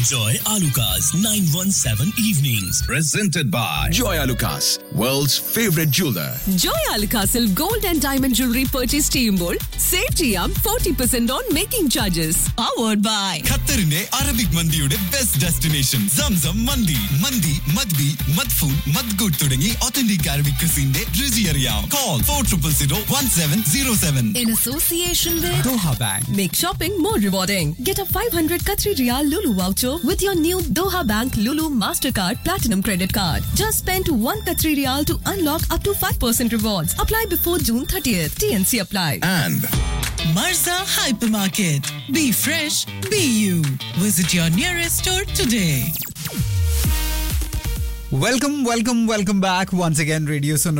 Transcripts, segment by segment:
Enjoy Alucard's 917 evenings. Presented by Joy Alucas, world's favorite jeweler. ജോയ് അൽകാസിൽ gold and diamond jewellery purchase ചെയ്യുമ്പോൾ save ചെയ്യാം forty percent on making charges powered by ഖത്തറിന്റെ Arabic മന്തിയുടെ best destination Zamzam മന്തി മന്തി മദ്ബി മദ്ഫൂൻ മദ്ഗുഡ് തുടങ്ങി ഒത്തന്റിക് അറബിക് ക്രിസിന്റെ രുചി അറിയാം call four triple zero one seven zero seven In association with Doha bank Make shopping more rewarding. Get a 500 Qatari Riyal Lulu voucher with your new Doha Bank Lulu Mastercard Platinum Credit Card. Just spend 1 Qatari Riyal to unlock up to 5% rewards. Apply before June 30th. TNC apply. And Marza Hypermarket. Be fresh, be you. Visit your nearest store today. Welcome, welcome, welcome back once again. Radio Sono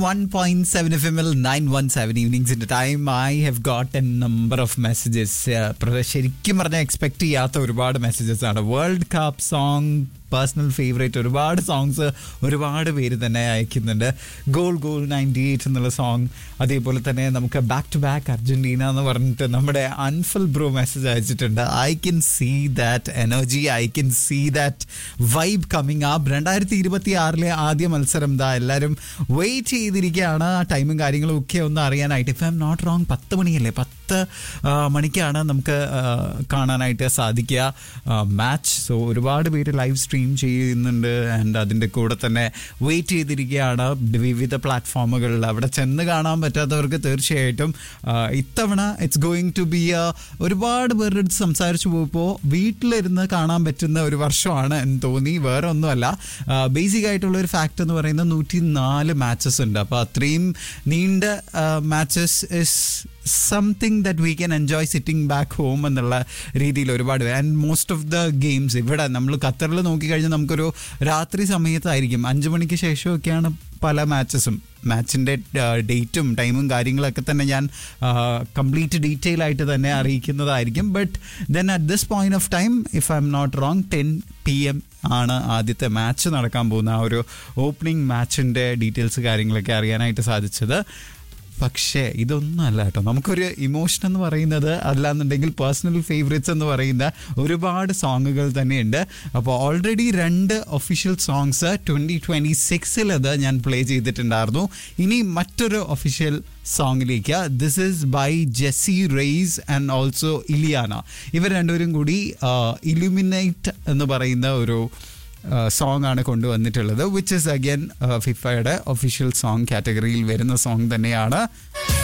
91.7 FML 917 evenings in the time. I have got a number of messages. Uh, പ്ര- ശരിക്കും പറഞ്ഞാൽ expect ചെയ്യാത്ത ഒരുപാട് messages ആണ് world cup song personal favourite ഒരുപാട് songs ഒരുപാട് പേര് തന്നെ അയക്കുന്നുണ്ട് ഗോൾ ഗോൾ നയൻറ്റി എയ്റ്റ് എന്നുള്ള സോങ് അതേപോലെ തന്നെ നമുക്ക് ബാക്ക് ടു ബാക്ക് അർജന്റീന എന്ന് പറഞ്ഞിട്ട് നമ്മുടെ അൻഫൽ ബ്രോ മെസ്സേജ് അയച്ചിട്ടുണ്ട് I can see that energy I can see that vibe coming up രണ്ടായിരത്തി ഇരുപത്തി ആറിലെ ആദ്യ മത്സരം ദാ എല്ലാവരും വെയിറ്റ് ചെയ്തിരിക്കുകയാണ് ആ ടൈമും കാര്യങ്ങളും ഒക്കെ ഒന്ന് അറിയാനായിട്ട് if I am not wrong പത്ത് മണിയല്ലേ പത്ത് ആ, മണിക്കാണ് നമുക്ക് ആ, കാണാനായിട്ട് സാധിക്കുക മാച്ച് സോ ഒരുപാട് പേര് ലൈവ് സ്ട്രീം ചെയ്യുന്നുണ്ട് ആൻഡ് അതിൻ്റെ കൂടെ തന്നെ വെയിറ്റ് ചെയ്തിരിക്കുകയാണ് വിവിധ പ്ലാറ്റ്ഫോമുകളിൽ അവിടെ ചെന്ന് കാണാൻ പറ്റാത്തവർക്ക് തീർച്ചയായിട്ടും ആ, ഇത്തവണ ഇറ്റ്സ് ഗോയിങ് ടു ബി ഒരുപാട് പേരുടെ അടുത്ത് സംസാരിച്ചു പോയപ്പോൾ വീട്ടിലിരുന്ന് കാണാൻ പറ്റുന്ന ഒരു വർഷമാണ് എന്ന് തോന്നി വേറെ ഒന്നുമല്ല ബേസിക് ആയിട്ടുള്ള ഒരു ഫാക്ട് എന്ന് പറയുന്നത് നൂറ്റി നാല് മാച്ചസ് ഉണ്ട് അപ്പോൾ അത്രയും നീണ്ട matches is something that we can enjoy sitting back home എന്നുള്ള രീതിയിൽ ഒരുപാട് and most of the games ഇവിടെ നമ്മൾ ഖത്തറിൽ നോക്കിക്കഴിഞ്ഞാൽ നമുക്കൊരു രാത്രി സമയത്തായിരിക്കും അഞ്ച് മണിക്ക് ശേഷമൊക്കെയാണ് പല മാച്ചസും മാച്ചിൻ്റെ ഡേറ്റും ടൈമും കാര്യങ്ങളൊക്കെ തന്നെ ഞാൻ കംപ്ലീറ്റ് ഡീറ്റെയിൽ ആയിട്ട് തന്നെ അറിയിക്കുന്നതായിരിക്കും but then at this point of time if I am not wrong ten P M ആണ് ആദ്യത്തെ മാച്ച് നടക്കാൻ പോകുന്ന ആ ഒരു ഓപ്പണിംഗ് മാച്ചിൻ്റെ ഡീറ്റെയിൽസ് കാര്യങ്ങളൊക്കെ അറിയാനായിട്ട് സാധിച്ചത് പക്ഷേ ഇതൊന്നും അല്ല കേട്ടോ നമുക്കൊരു ഇമോഷൻ എന്ന് പറയുന്നത് അല്ലാന്നുണ്ടെങ്കിൽ പേഴ്സണൽ ഫേവറേറ്റ്സ് എന്ന് പറയുന്ന ഒരുപാട് സോങ്ങുകൾ തന്നെയുണ്ട് അപ്പോൾ ഓൾറെഡി രണ്ട് ഒഫീഷ്യൽ സോങ്സ് ട്വൻറ്റി ട്വൻറ്റി സിക്സിൽ അത് ഞാൻ പ്ലേ ചെയ്തിട്ടുണ്ടായിരുന്നു ഇനി മറ്റൊരു ഒഫീഷ്യൽ സോങ്ങിലേക്ക് this is by Jessie Reyez and also Iliana ഇവർ രണ്ടുപേരും കൂടി ഇലുമിനേറ്റ് എന്ന് പറയുന്ന ഒരു സോങ് ആണ് കൊണ്ടുവന്നിട്ടുള്ളത് വിച്ച് ഇസ് അഗൈൻ ഫിഫയുടെ ഒഫീഷ്യൽ സോങ് കാറ്റഗറിയിൽ വരുന്ന സോങ് തന്നെയാണ്